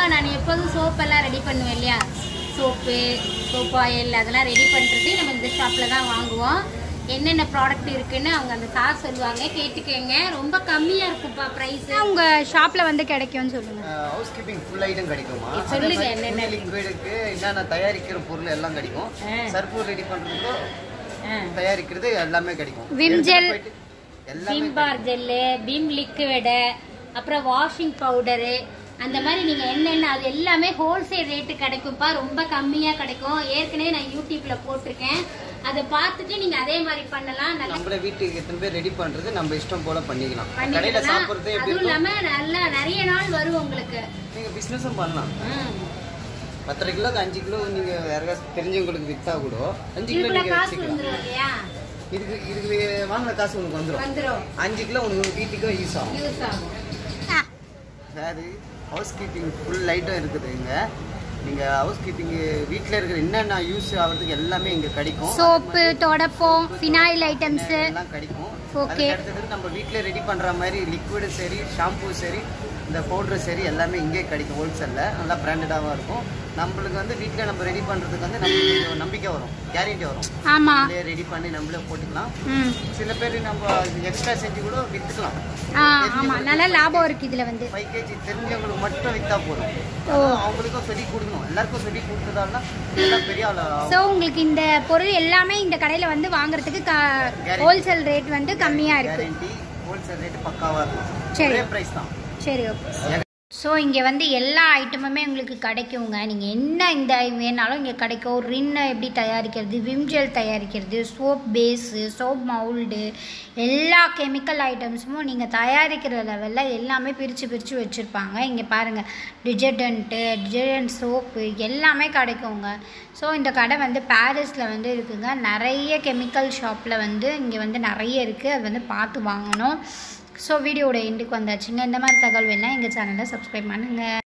பொதுவாக நான் எப்போதும் சோப்பெல்லாம் ரெடி பண்ணுவேன் இல்லையா சோப்பு சோப் ஆயில் அதெல்லாம் ரெடி பண்ணுறது நம்ம இந்த ஷாப்பில் தான் வாங்குவோம் என்னென்ன ப்ராடக்ட் இருக்குன்னு அவங்க அந்த சார் சொல்லுவாங்க கேட்டுக்கோங்க ரொம்ப கம்மியாக இருக்கும்ப்பா ப்ரைஸு உங்க ஷாப்ல வந்து கிடைக்கும்னு சொல்லுங்க ஹவுஸ் கீப்பிங் ஃபுல் ஐட்டம் கிடைக்குமா சொல்லுங்க என்னென்ன லிக்விடுக்கு என்னென்ன தயாரிக்கிற பொருள் எல்லாம் கிடைக்கும் ஆ. சர்ஃபு ரெடி பண்றதுக்கும் ஆ தயாரிக்கிறது எல்லாமே கிடைக்கும் Vim gel. எடுத்துட்டு போயிட்டு எல்லாமே Vim bar gel Vim liquid அப்புறம் வாஷிங் பவுடரு அந்த மாதிரி நீங்கள் என்னென்ன அது எல்லாமே ஹோல்சேல் ரேட்டு கிடைக்கும்ப்பா ரொம்ப கம்மியாக கிடைக்கும் ஏற்கனவே நான் யூடியூப்பில் போட்டிருக்கேன் அதை பார்த்துட்டு நீங்கள் அதே மாதிரி பண்ணலாம் நல்லா நம்மள வீட்டுக்கு எத்தனை பேர் ரெடி பண்றது நம்ம இஷ்டம் போல பண்ணிக்கலாம் கடையில பண்ணிக்கலாம் சாப்பிடுறது எப்படி அதுவும் இருக்கும் இல்லாமல் நல்லா நிறைய நாள் வரும் உங்களுக்கு நீங்க பிசினஸும் பண்ணலாம் ம். பத்தரை கிலோக்கு அஞ்சு கிலோ நீங்க யாருக்காச்சும் தெரிஞ்சவங்களுக்கு வித்தா கூட அஞ்சு கிலோ இதுக்குள்ள நீங்க காசு வச்சுக்கலாம் வந்துடும் இல்லையா இதுக்கு இதுக்கு வாங்கின காசு உனக்கு வந்துடும் வந்துடும் அஞ்சு கிலோ உனக்கு வீட்டுக்கும் யூஸ் ஆகும் யூஸ் ஆகும் sorry housekeeping full item இருக்குது இங்க நீங்க ஹவுஸ் கீப்பிங் வீட்ல இருக்கிற என்னென்ன யூஸ் ஆகிறதுக்கு எல்லாமே இங்க கிடைக்கும் சோப்பு தொடப்பம் ஃபினாயில் ஐட்டம்ஸ் எல்லாம் கிடைக்கும் Okay. அதுக்கு அடுத்தது நம்ம வீட்ல ரெடி பண்ற மாதிரி லிக்விடு சரி ஷாம்பு சரி இந்த பவுடர் சரி எல்லாமே இங்கே கிடைக்கும் ஹோல்சேல்ல நல்லா பிராண்டடாகவும் இருக்கும் நம்மளுக்கு வந்து வீட்ல நம்ம ரெடி பண்றதுக்கு வந்து நம்மளுக்கு கொஞ்சம் நம்பிக்கை வரும் கேரண்டி வரும் ஆமா நம்மளே ரெடி பண்ணி நம்மளே போட்டுக்கலாம் ம் சில பேர் நம்ம எக்ஸ்ட்ரா செஞ்சு கூட வித்துக்கலாம் ஆ ஆமா நல்ல லாபம் இருக்கு இதுல வந்து ஃபைவ் கேஜி தெரிஞ்சவங்களுக்கு மட்டும் வித்தா போதும் ஓ. அதான் அவங்களுக்கும் சொல்லி கொடுக்கணும் எல்லாருக்கும் சொல்லி கொடுத்ததால எல்லாம் பெரிய ஆள் ஆகும். ஸோ உங்களுக்கு இந்த பொருள் எல்லாமே இந்த கடையில் வந்து வாங்குறதுக்கு ஹோல்சேல் ரேட் வந்து கம்மியாக இருக்கு கேரண்டி ஹோல்சேல் ரேட் பக்காவா இருக்கும் சரி. ஒரே பிரைஸ் தான் சரி ஓகே ஸோ இங்கே வந்து எல்லா ஐட்டமுமே உங்களுக்கு கிடைக்குங்க நீங்கள் என்ன இந்த வேணாலும் இங்கே கிடைக்கும் ரின்னை எப்படி தயாரிக்கிறது விம்ஜெல் தயாரிக்கிறது சோப் பேஸு சோப் மவுல்டு எல்லா கெமிக்கல் ஐட்டம்ஸும் நீங்கள் தயாரிக்கிற லெவலில் எல்லாமே பிரித்து பிரித்து வச்சுருப்பாங்க இங்கே பாருங்கள் டிஜர்டண்ட்டு டிஜர்டன்ட் சோப்பு எல்லாமே கிடைக்குங்க ஸோ இந்த கடை வந்து பாரிஸில் வந்து இருக்குங்க நிறைய கெமிக்கல் ஷாப்பில் வந்து இங்கே வந்து நிறைய இருக்குது அது வந்து பார்த்து வாங்கணும் ஸோ வீடியோட எண்டுக்கு வந்தாச்சுங்க இந்த மாதிரி தகவல் வேணால் எங்கள் சேனலை சப்ஸ்கிரைப் பண்ணுங்கள்